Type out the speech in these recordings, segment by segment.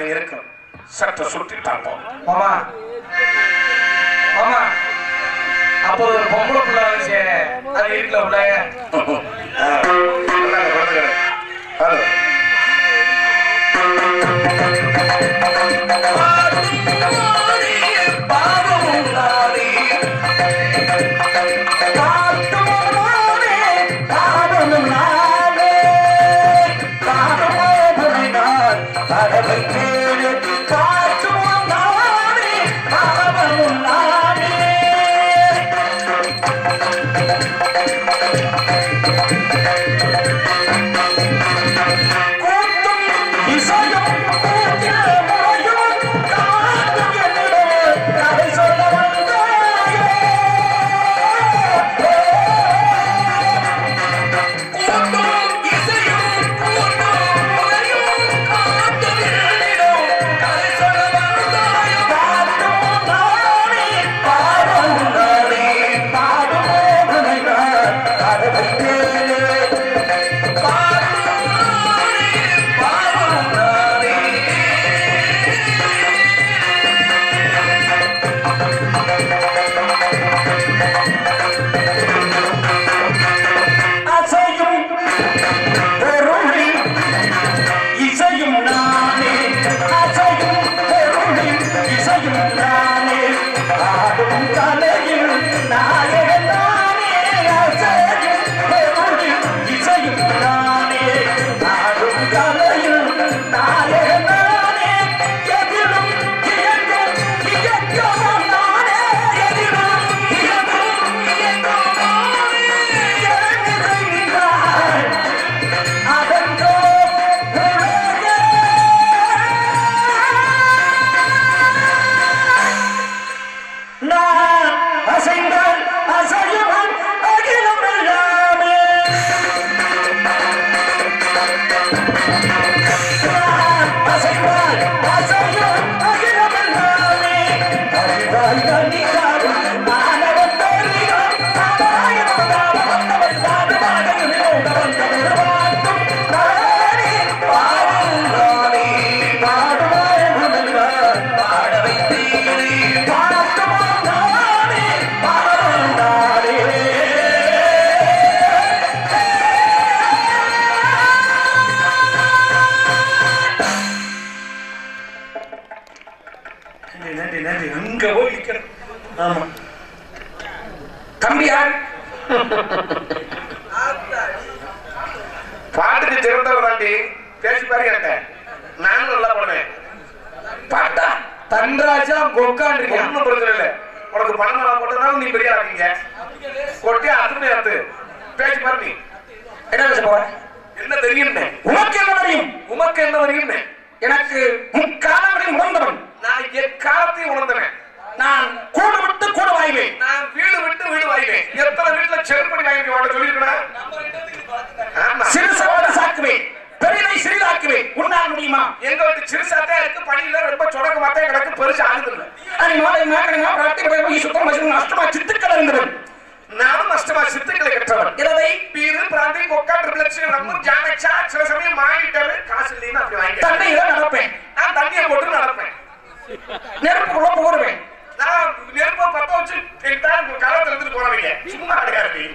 இருக்கும் சற்று சுற்றி பார்ப்போம் மாமா மாமா அப்போ ஒரு பொம்பளை புள்ள வந்துச்சு அது இருக்குல்ல பிள்ளைய ஆ, கொண்டாங்க, கொண்டாங்க. ஹலோ. இசையும் நானே அசையும் பொருளில் இசையும் நானே ஆடும் கலையில் நாயகன் நானே அசையும் பொருளில் இசையும் நானே ஆடும் கலையில் நாயகன் நானே எதிலும் இயங்கும் இயக்கமும் நானே எதிலும் இயங்கும் இயக்கமும் நானே இறங்குகின்றாய் அதன்றோ உலகே நான் அசைந்தால் அசையவன் அகிலம் எல்லாமே நான் அசைந்தால் அசையும் அகிலம் எல்லாமே அறிவாய் நன்றிக்காகும் மாணவன் தோல்வியும் ஆதாயம் தாவ வந்தவன் தாடுவாக வினோத வந்தவர் வாழ்த்தும் நானே பாடும் நானே பாடுவாய் முதல்வர் பாட வைத்தீரே பாட்டும் நானே பாடும் நானே நன்றி நன்றி நன்றி அங்க போய் நிக்கிறேன் ஆமா தம்பியார் பாட்டுக்கு சிறந்தவர் தாண்டி பேசி பாரு கேட்டேன் நானும் நல்லா பண்ணுவேன் பாட்டா தன்ராஜா கொக்கான் இருக்கான் ஒண்ணும் பிரச்சனை இல்லை உனக்கு பணம் நான் போட்டதாலும் நீ பெரிய ஆக்கீங்க கொட்டி அத்துமே அத்து பேசி பாரு நீ என்ன பேச போற என்ன தெரியும்னே உனக்கு என்ன தெரியும் உமக்கு என்ன தெரியும்னே எனக்கு முக்காலங்களில் உணர்ந்தவன் நான் எக்காலத்தையும் உணர்ந்தவன் நான் கூடு விட்டு கூடு வாய்வேன் நான் வீடு விட்டு வீடு வாய்வேன் எத்தனை வீட்டுல செருப்படி வாங்கி வாட சொல்லிருக்கேன் ஆமா சிறுசவாட சாக்குவேன் பெரிதை சிறிதாக்குவேன் உன்னால் முடியுமா எங்க வீட்டு சிறுசாத்தே இருக்கு பணியில ரொம்ப சொடக்கு மாத்தே கிடக்கு பெருசு ஆகுது இல்ல அனி மாலை மேகனை பிராட்டி போய் சுத்தம் வச்சு அஷ்டமா சித்துக்கள் இருந்தவன் நானும் நஷ்டமா சித்துக்களை கற்றவன் இதை பீரு பிராந்தி கொக்கா ட்ரிபிளக்ஸ் நம்ம ஜானக்ஷா சில சமயம் வாங்கிட்டாரு காசு இல்லைன்னு அப்படி வாங்கிட்டேன் தண்டையில நடப்பேன் நான் தண்ணியை போட்டு நடப்பேன் நெருப்புக்குள்ள போடுவேன் நான் நெருப்ப பத்த வச்சு கேட்டால் காலத்துல எடுத்துட்டு போறவங்க சும்மா அடையாது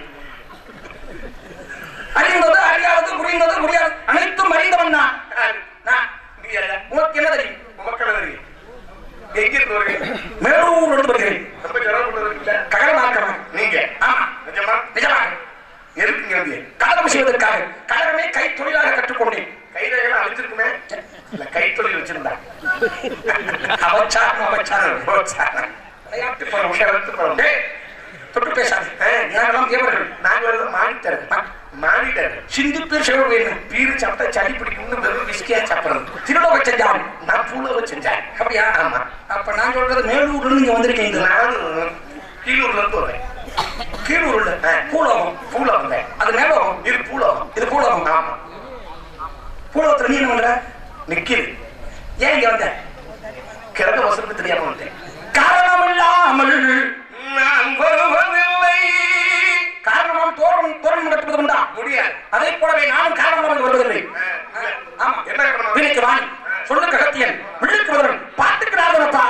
அறிந்தது அறியாதது புரிந்தது முடியாது அனைத்தும் அறிந்தவன் நான் நான் நீ யாரா? உனக்கு என்ன தெரியும் உமக்கள் தெரியும் எங்க இருந்து வருவீங்க மேலூர் இருந்து வருகிறேன் ரொம்ப ஜனம் பண்ணுறதுல ககனமாக்கிறவன் நீங்க ஆமா நிஜமா நிஜமாக எதுக்குங்க வந்து கலகம் செய்வதற்காக கலகமே கை தொழிலாக கற்றுக்கொண்டேன் கைரேகெல்லாம் அழிச்சிருக்குமே இல்ல கைத்தொழில் வச்சிருந்தா அவச்சாரம் அவச்சாரம் விளையாட்டு விளையாட்டு படம் விளையாட்டு படம் டேய், தொட்டு பேசாது நாங்களாம் தேவர்கள் நாங்க எல்லாம் மாறிட்டாரு மாறிட்டாரு சிந்திப்பு செலவு வேணும் பீரு சாப்பிட்டா சளி பிடிக்கும்னு வெறும் விஸ்கியா சாப்பிடுறது திருடவை செஞ்சான் நான் பூலவை செஞ்சேன் அப்படியா ஆமா அப்ப நான் சொல்றது மேலூர்ல இருந்து நீங்க வந்திருக்கீங்க நானும் கீழூர்ல இருந்து வரேன் கீழூர்ல ஆ. பூலோகம் பூல வந்தேன் அது மேலோகம் இது பூலவம் இது பூலோகம் ஆமா பூலோகத்துல நீ என்ன பண்ற நிக்கிது ஏன் இங்க வந்த கிழக்க வசனத்து தெரியாம வந்தேன் காரணம் இல்லாமல் நான் வருவதில்லை காரணம் தோறும் தோறும் கட்டுவது உண்டா முடியாது அதே போலவே நானும் காரணம் இல்லாமல் வருவதில்லை ஆ, ஆமா என்ன காரணம்? வீணைக்கு வாணி சொல்லுக்கு அகத்தியன் வில்லுக்கு முதல்வன் பாட்டுக்கு நாதனப்பா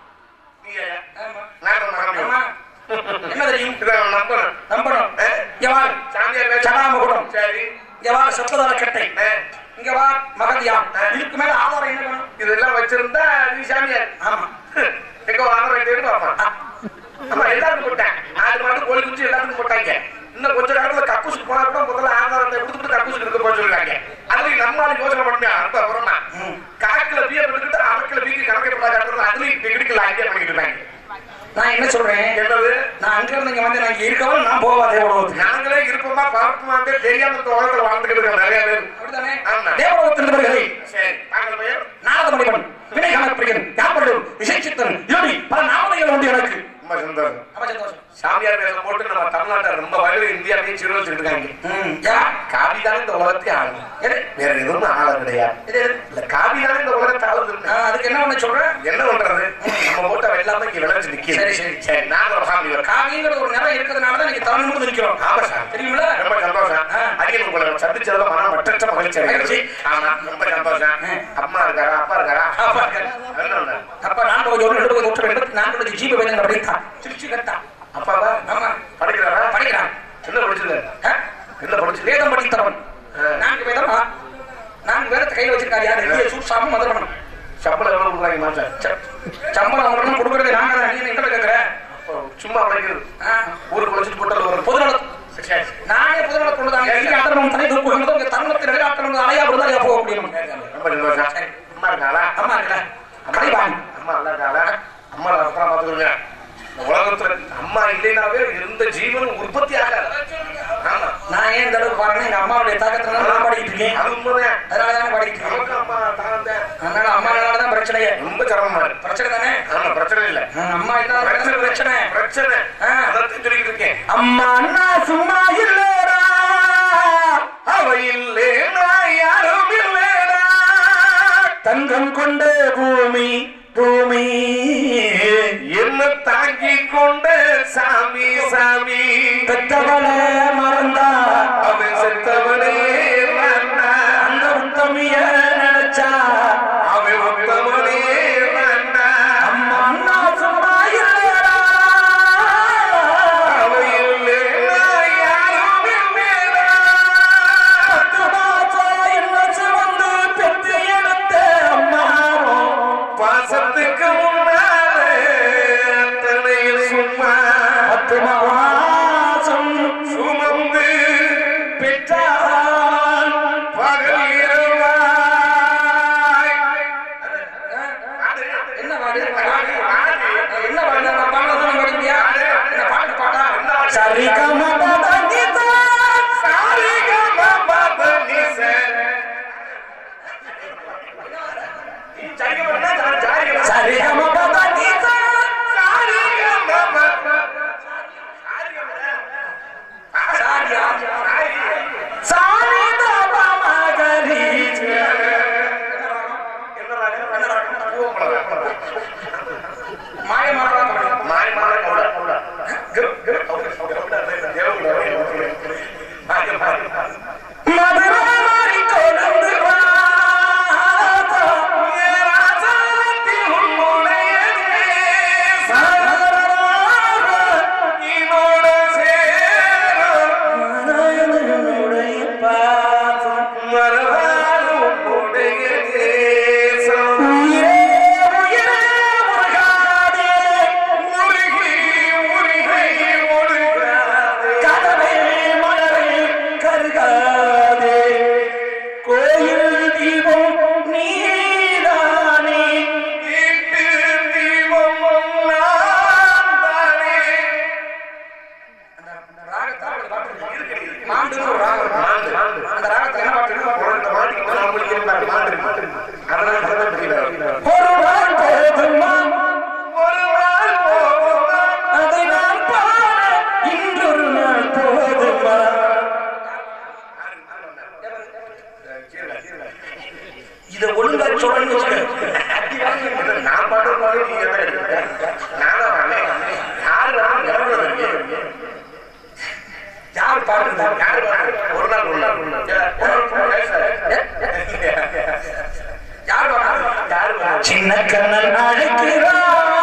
நீங்க நாடகம் மறந்து ஆமா. என்ன தெரியும் இதை நான் நம்பணும் நம்பணும் ஆ? இங்க வா சாமியார் வேஷம். சடாமகுடம். சரி இங்க வா சப்ததார கட்டை ஆ. இங்க வா மகதியாம் இதுக்கு மேல ஆதாரம் என்ன வேணும் இதெல்லாம் வச்சிருந்தா நீ சாமியார் ஆமா எங்க வாங்க ரெண்டு பாப்பான் ஆ. ஆமா எல்லாருக்கும் போட்டேன் ஆடு மாடு கோழி குஞ்சு எல்லாத்துக்கும் போட்டாங்க இன்னும் கொஞ்ச காலத்துல கக்கூசுக்கு போனா கூட முதல்ல ஆதாரத்தை கொடுத்துட்டு கக்கூசுக்கு இருக்க போக சொல்லிருக்காங்க அதுலயும் நம்மளால யோசனை பண்ணா ரொம்ப வரமா காக்கில பிய பண்ணிட்டு அரக்கில பீக்கு கணக்கை பண்ணாங்க அதுலயும் டிகிரிக்கல ஐடியா பண்ணிட்டு இருக்காங்க நான் என்ன சொல்றேன் என்னது நான் அங்க இருந்து இங்க வந்து நான் இங்க இருக்கவும் நான் போவா தேவலோகத்துக்கு நாங்களே இருப்போமா பார்ப்போமாந்தே தெரியாம இந்த உலகத்துல வாழ்ந்துகிட்டு இருக்கோம் நிறைய பேர் அப்படிதானே ஆமா. தேவலோகத்தில் இருந்தவர்களை சரி தாங்கள் பெயர் நாரதமணிவன் வினைகாலப்பிரியன் யாப்படும் விசேஷித்தன் இப்படி பல நாமதைகள் உண்டு எனக்கு ரொம்ப சந்தோஷம் ரொம்ப சந்தோஷம் சாமியார் வேஷம் போட்டு நம்ம தமிழ்நாட்டை ரொம்ப வலுவு இந்தியாவையும் சிறு வச்சுட்டு இருக்காங்க ம், யா, காவி தானே இந்த உலகத்தையும் ஆளும் எது? வேற எதுவும் ஆள கிடையாது இது எது? இல்ல காவி தானே இந்த உலகத்தை ஆளுது ஆ, அதுக்கு என்ன பண்ண சொல்றேன் என்ன பண்றது நம்ம போட்ட வெள்ளாம இங்க விளைஞ்சு நிக்கிது சரி, சரி. சரி நாங்க ஒரு சாமி வரோம் காவிங்கிற ஒரு நிறம் இருக்கிறதுனால தான் நீங்க தமிழ் முழுவதும் நிக்கிறோம் ஆமா சார் தெரியுமில்ல ரொம்ப சந்தோஷம் ஆ. அடிக்கடி உங்களை சந்திச்சதுல மனம் மற்ற மகிழ்ச்சி மகிழ்ச்சி. அடைகிறது. ஆமா ரொம்ப சந்தோஷம் ஆ. அம்மா இருக்காரா அப்பா இருக்காரா அப்பா இருக்காரு. என்ன ஒண்ணு? அப்ப நான் போய் ஒரு ரெண்டு நூற்று எண்பத்தி நான்கு ஜீவ வேதனை அப்படின்ட்டா திருச்சி கட்டா அப்பாவா ஆமா படிக்கிறாரா படிக்கிறான் என்ன படிச்சது ஆ? என்ன படிச்சது வேதம் படித்தவன் ஆ. நான்கு வேதமா நான்கு வேதத்தை கையில் வச்சிருக்காரு யாரு எளிய சூட்சாம மதுரமன் சம்பளம் எவ்வளவு கொடுக்குறாங்க மாசம் ச- சம்பளம் அவங்களும் கொடுக்கறது நாங்க தான். நீ என்ன கேட்கிற அப்போ சும்மா படிக்கிறது ஆ, ஊருக்கு வச்சுட்டு போட்டு வரும் பொதுநலம் சரி நானே பொதுநலம் கொண்டுதாங்க இங்கே அத்தனை தனி தூக்குகிறதோ இங்கே தருணத்தை நிலையாட்டணும் அலையா விடுதலையா போக முடியும் ரொம்ப சந்தோஷம் அம்மா இருக்காளா அம்மா இருக்கல கடைவாங்க அம்மா நல்லா இருக்காளா அம்மா அப்புறம் பார்த்துக்கோங்க இந்த உலகத்துல அம்மா இல்லைனாவே இருந்த ஜீவனும் உற்பத்தி ஆகாது ஆமா நான் ஏன் இந்த அளவுக்கு பாருங்க எங்க அம்மாவுடைய தாக்கத்துல நான் பாடிக்கிட்டு இருக்கேன் அது உண்மைதான் அதனால தான் பாடிக்கிட்டு இருக்கேன் நமக்கு அம்மா தான் அதனால அம்மானால தான் பிரச்சனையே ரொம்ப சிரமமா இருக்கு பிரச்சனை தானே ஆமா பிரச்சனை இல்ல ஆ, அம்மா இல்லாத பிரச்சனை பிரச்சனை பிரச்சனை ஆ. அதான் சொல்லிக்கிட்டு இருக்கேன் அம்மா அண்ணா சும்மா இல்லடா அவ இல்லேனா யாரும் இல்லேனா தங்கம் கொண்ட பூமி பூமி என்ன தாங்கி கொண்ட சாமி சாமி பெத்தவள மறந்தா அவன் செத்தவனே வந்தா. அந்த உத்தமிய நினைச்சா அவன் உத்தமனே வந்தா. அம்மா அண்ணா சும்மா இல்லடா அவ இல்லேனா யாரும் இல்லேனா. பத்து மாசம் என்ன சுமந்து பெத்து எடுத்த அம்மாவோ பாசத்துக்கு முன்னாலே அத்தனை சும்மா பத்து மாசம் சுமந்து பெற்றால் பகல் இரவாய். என்ன பாடு பாடு. என்ன பாடு நான் பாடுறது படிப்பியா என்ன பாட்டு பாட்டா சரி கம பதனிதா சாரிகம பதனிச. சரி கம பதனிதா சாரிகம பத- சாரியா சாரி தபா மகரி மாய மரம் மாறி மாறி கூட கூட. கிரு- கிரு- மாறி மாறி மாறி. மதுரை மாறி கொழுந்து வாதா ராசாத்தி உன்னுடைய தேசம் இனோட சேரும் மனதினுடைய பாதம் மறவாது உன்னுடைய தேசம் உயிரே உயிரே உருகாதே உருகி உருகி ஒழுகாதே கதவே மலரே கருகாதே கோயில் தீபம் நீதானே வீட்டு தீபம் நான்தானே. மாண்டுன்னு ஒரு ராகம் மாண்டு, மாண்டு. அந்த ராகத்துல என்ன பாட்டு உனக்கு மாட்டிக்கிட்டு நான் முடிக்கிறேன் பாரு, மாண்டு, மாண்டு. அதனால தான் தெரியல. ஒரு நாள் போதுமா ஒரு நாள் போகுமா? அதை நான் பாட இன்றொரு நாள் போதுமா இத ஒழுங்கா சொல்லணும்னு வச்சுக்க. இது நான் பாடுற மாதிரி நீங்க என்ன கேட்கிறீங்க? நானா பாடுறேன்? யாரு வேணாலும் கவனம் இருக்கு. யார் பாடுறதா யாரு பாடுறது? ஒரு நாள் ஒரு நாள் ஒரு நாள். யார் பாடுறா சின்ன கண்ணன் அழைக்கிறான்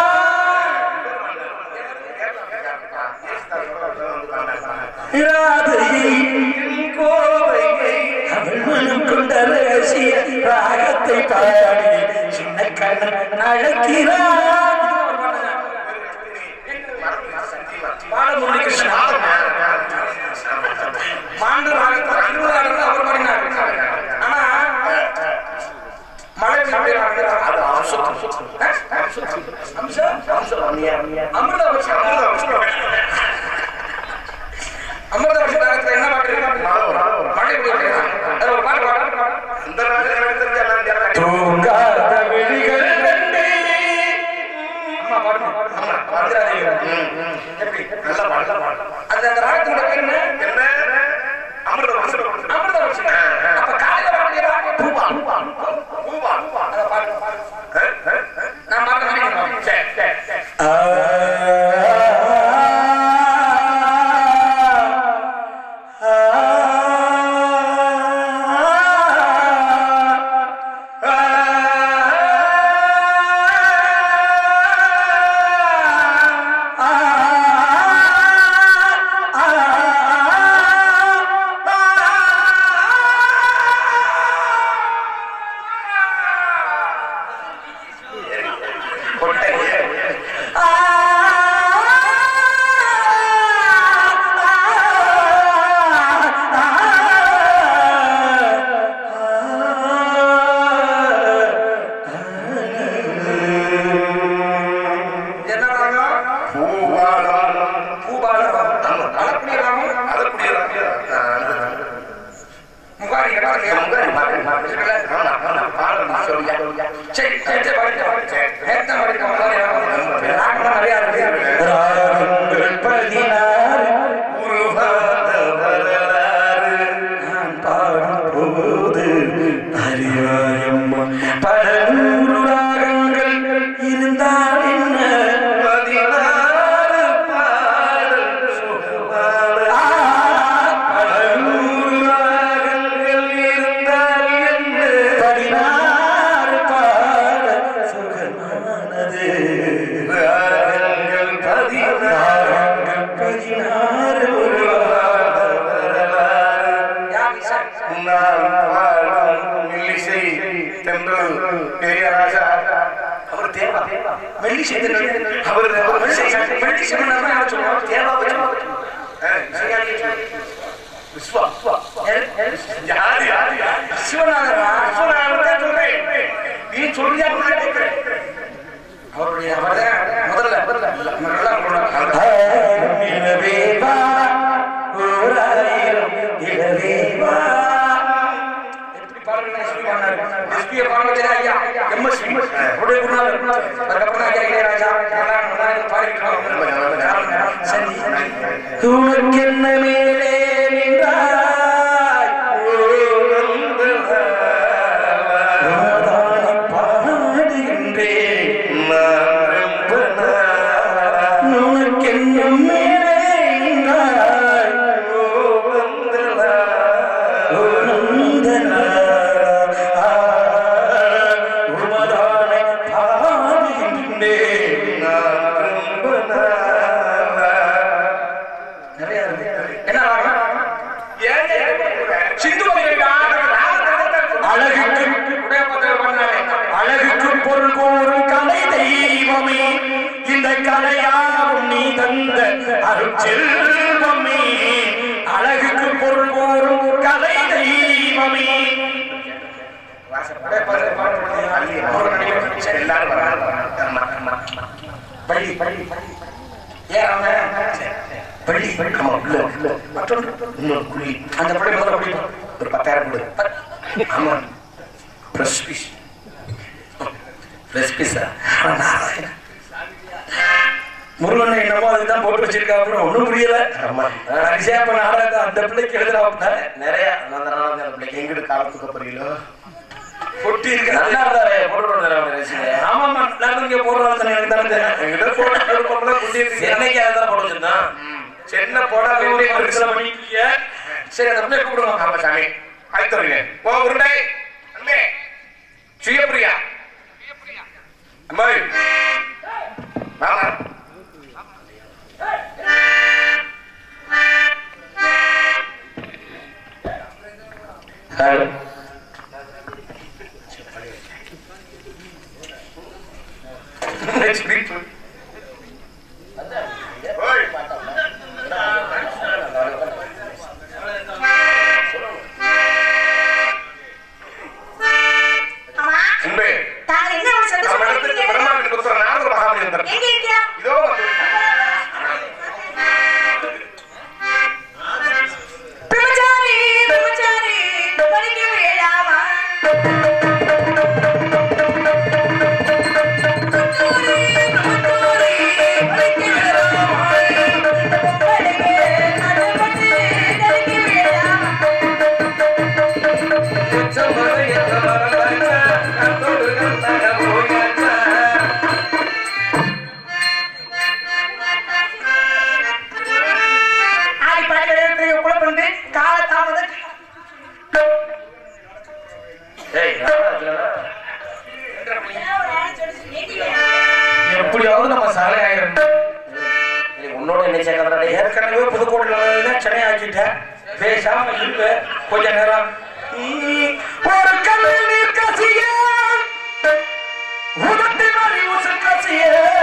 ராதையை கோவையை அவள் மனம் கொண்ட ரகசிய ராகத்தை பாடி சின்ன கண்ணன் அழைக்கிறான் பாலமுரளி கிருஷ்ணன் மாண்டு ராகத்தில் இருபதாயிரம் அவர் பாடினார் ஆனா மழை அது அம்சம். அமிர்தபட்சம் அமிர்தபட்சம் ராகத்துல என்ன பாட்டு இருக்கு? மழை பெய்யுது. அதுல ஒரு பாட்டு பாடு. இந்த நாட்டுல எனக்கு தெரிஞ்ச எல்லாம் கேட்கறாங்க. தூங்காத விழிகள் ரெண்டு. அம்மா பாடுமா? வந்துடாதீங்க. எப்படி? நல்ல பாடு, நல்ல பாடு. அந்த அந்த ராகத்தோட பேர் என்ன? என்ன? அமிர்தம், அமிர்தம். அமிர்தபட்சம். அப்ப காலையில பாடிய ராகம் பூவா. பூவா, பூவா. அதை பாடு. ஆ, ஆ, ஆ. நான் பாடுறேன். சரி, சரி, சரி. கொட்டை. என்ன ராகம்? பூவாலம். பூபால ராகம். அளக்கூடிய ராகம். அதற்குரிய ராகம். ஆ, அது. முகாரி கடாரியா? முகாரி, முகாரி, முகாரி. இருக்குல்ல? ஆமா, ஆமா. பாடல் நான் சொல்லியா, சொல்லியா. சரி, சரி, சரி, பாடுங்க, பாடுங்க. நேத்து தான் பாடிருக்கோம், முகாரி ராகம். ராகம்லாம் நிறையா இருக்கு. ராகங்கள் பதினாறு உருவாத வரலாறு. நான் பாடும்போது அறிவாயம்மா பல நூறு ராகங்கள் இருந்தால் என்ன பதினாறு பாடல் சுகமான ஆ, பல நூறு ராகங்கள் இருந்தால் என்ன பதினாறு பாட சுகமானது ராகங்கள் பதினாறு ராகங்கள் பதினாறு உருவாத வரலாறு. யார் இசை? நான் பாடும் மெல்லிசை தென்றல் பெரியராஜா அவர் தேவா மெல்லிசை தென்றல். அவர் அவர் மெல்லிசை, மெல்லிசை மெல்லிசை தென்றல்னா யார் சொல்லுவா? தேவா விஸ்வா விஸ்வா யார் யார் யார் சிவநாதரா? விஸ்வநாதன் தான் சொல்றேன் நீ சொல்லியா நான் கேட்கிறேன் அவருடைய அவர்தான் முதல்ல நம்ம நல்லா போனோம். நிலவேவா ஓராயிரம் நிலவேவா எப்படி பாடல்கள் சொல்லி பாடினாரு? எஸ்பியை பாட வச்சதா ஐயா? எம்எஸ் உடைய குருநாதர். அதுக்கப்புறம் தான் ஐயா இளையராஜா, நல்லா நல்லா இது பாடிக்கிட்டு சரி. உனக்கென்ன மேலே நின்றாய் நாதானி பாடுகின்றேன் உனக்கென்ன மேலே நின்றாய் உனந்தனா ஆ, உமதானே பாடுகின்றேன் நிறைய இருக்கு. என்ன ராகம்? சிந்து வகைடா அழகுக்கு உடைய பக்கத்தில் பாடினாரே. அழகுக்கு பொருள் கூறும் கலை தெய்வமே இந்த கலையாவும் நீ தந்த அருட்செல்வமே அழகுக்கு பொருள் கூறும் கலை தெய்வமே உடைய பக்கத்தில் பாடுறது. அவர் நினைக்கிறது. சரி. எல்லாரும் வராங்க, வராங்க. ஆமா, ஆமா. பள்ளி பள்ளி பள்ளி ஏன் அவன் பள்ளி ஆமா, உள்ள, உள்ள. மற்றொன்று இன்னொரு குழி அந்த பள்ளி முதல்ல பள்ளி ஒரு பத்தாயிரம் கொடு ஆமா பிரஸ் பீஸ் பிரஸ் பீஸா முருகன் என்னமோ அதுதான் போட்டு வச்சிருக்கா அப்புறம் ஒண்ணும் புரியல ஆமா கடைசியா இப்ப நாடகம் அந்த பிள்ளைக்கு எழுதுறா நிறைய அந்த நாள் அந்த பிள்ளைக்கு எங்கிட்டு காலத்துக்கு புரியல பொட்டி இருக்கு நல்லா இருந்தாரு போட்டு வந்தாரு ஆமாமா நான் இங்க போடுறாங்க எனக்கு தானே தெரியும் எங்கிட்ட போட்டு கொடுப்போம்ல குட்டி சென்னைக்கு அதான் போட வச்சிருந்தான் சென்னை போட வேண்டிய ஒரு சில பண்ணிட்டீங்க சரி அந்த பிள்ளை கூப்பிடுவோம் ஆமா சாமி ஆய்த்து ஓ உருண்டை அண்ணே சுயப்பிரியா அம்மாய். வாமா. சிரிப்பு. ஓய். அம்மா, அன்பே, தாங்கள் என்ன ஒரு சந்தோஷமா நம்ம இடத்துக்கு இருக்கீங்க? பிரம்மாவின் புத்திரன் நாரத மகாபலி வந்தார். எங்க இருக்கியா? இதோ வந்து பிரம்மச்சாரி, பிரம்மச்சாரி, படிக்க வேண்டாமா? பிரம்மச்சாரி, பிரம்மச்சாரி, படிக்க வேண்டாமா? படிக்க, நடப்பட்டு, தரிக்க வேண்டாமா? ஆடி பாடி விளையாட்டு குழப்பம் வந்து கால தாமதம் எப்படியாவது நம்ம சாலை ஆயிரம் உன்னோட என்ன சேர்க்கறா ஏற்கனவே புதுக்கோட்டையில சென்னை ஆக்கிட்டேன் பேசாம இருக்கு கொஞ்ச நேரம் ஒரு கல்லில் நீர் கசிய உதட்டி மறி உசு கசிய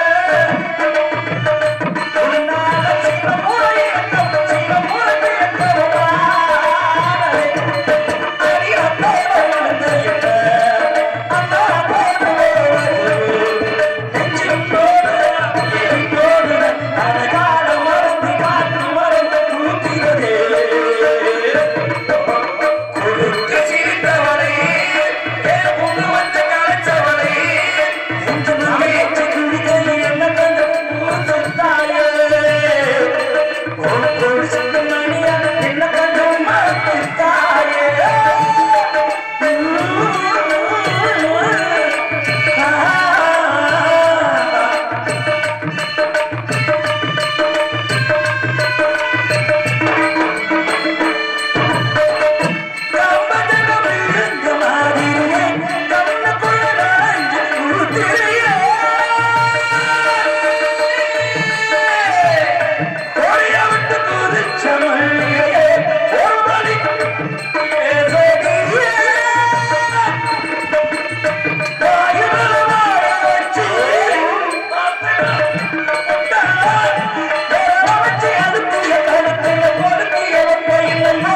உன்னால சில முறை எண்ணம், சில முறை எண்ணம் வாழவே. அடி அண்ணா வாழ்ந்த என்ன, அண்ணா வாழ்ந்த நெஞ்சிலோடு, எரிந்தோடு, அழகான மருந்து காற்று மருந்து தூக்கிறதே. கொடுத்து சிரித்தவளே, ஏன் கொண்டு வந்து கலைச்சவளே, நெஞ்சு நகையற்று குடிக்கையில் என்ன கண்டு பூசத்தாயே. உனக்கொரு சின்ன மணியா, என்ன கண்டு மறந்துத்தாயே. ஆ கம்பதனம் இருந்த மாதிரியே கண்ணுக்குள்ள நனைஞ்சு ஊத்திரியே. கொடிய விட்டு குதிச்ச மல்லிகையே, ஒரு வழி பேசகியே. தாயுமல வாழ வச்சு, வேற வச்சு அழுத்திய கழுத்துல கொடுக்கிய ஒன்றை இல்லையோ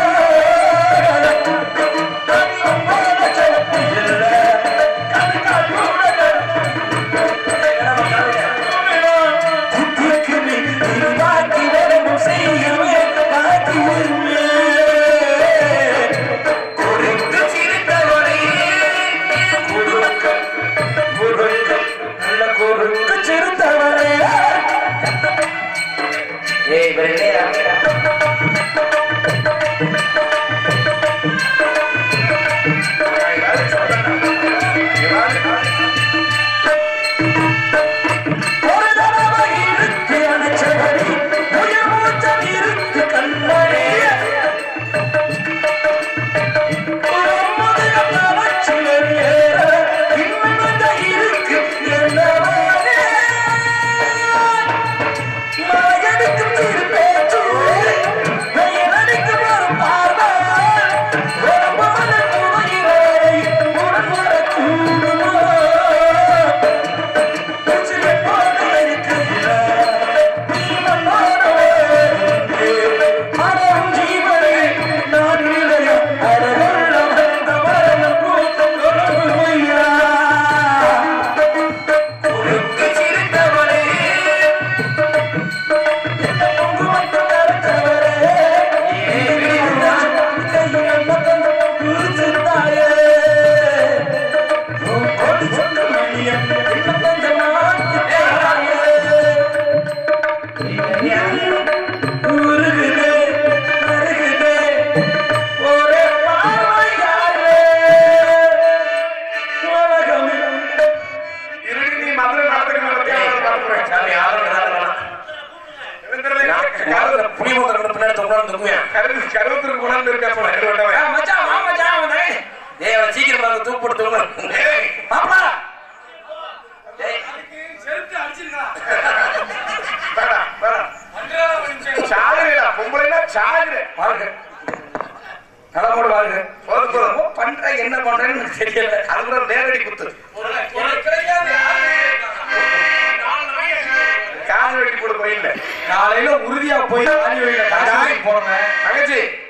ஏய் வெள்ளையா ஒரு தடவை இருக்கு அணைச்சபடி உயிர் மூச்சம் இருக்கு கண்மணியே முதுகம் நனைச்சில் ஏற இன்னும் இருக்கு என்னவானே மகனுக்கும் திருப்பேச்சு வெயிலடிக்கும் ஒரு பார்வை ஒரு மகன் உயிரை உடன் வரக்கூடுமோ உருகுதே, அருகுதே, ஒரே பார்வையாலே உலகம் இருடி நீ மதுரை நாட்டுக்கு நடத்தியா பார்க்கிறேன். சாமி ஆளுங்க தான் வேணாம். கரு- புளி முதல்ல பின்னாடி தொங்கலாம் தூக்குவேன் கரு- கருவத்திற்கு கொண்டாந்து இருக்கா போல, ரெண்டு வட்டமே. ஆ, மச்சான் வா மச்சான் அவனை ஏய் அவன் சீக்கிரம் தூக்கு போட்டு தூங்க ஏய், பாப்பா ஏய் எனக்கு தெரியல அது கூட நேரடி குத்து காது வெட்டி போட கோயில்ல காலையில உறுதியா போய் ஆதி வழியில காசு போறேன் தங்கச்சி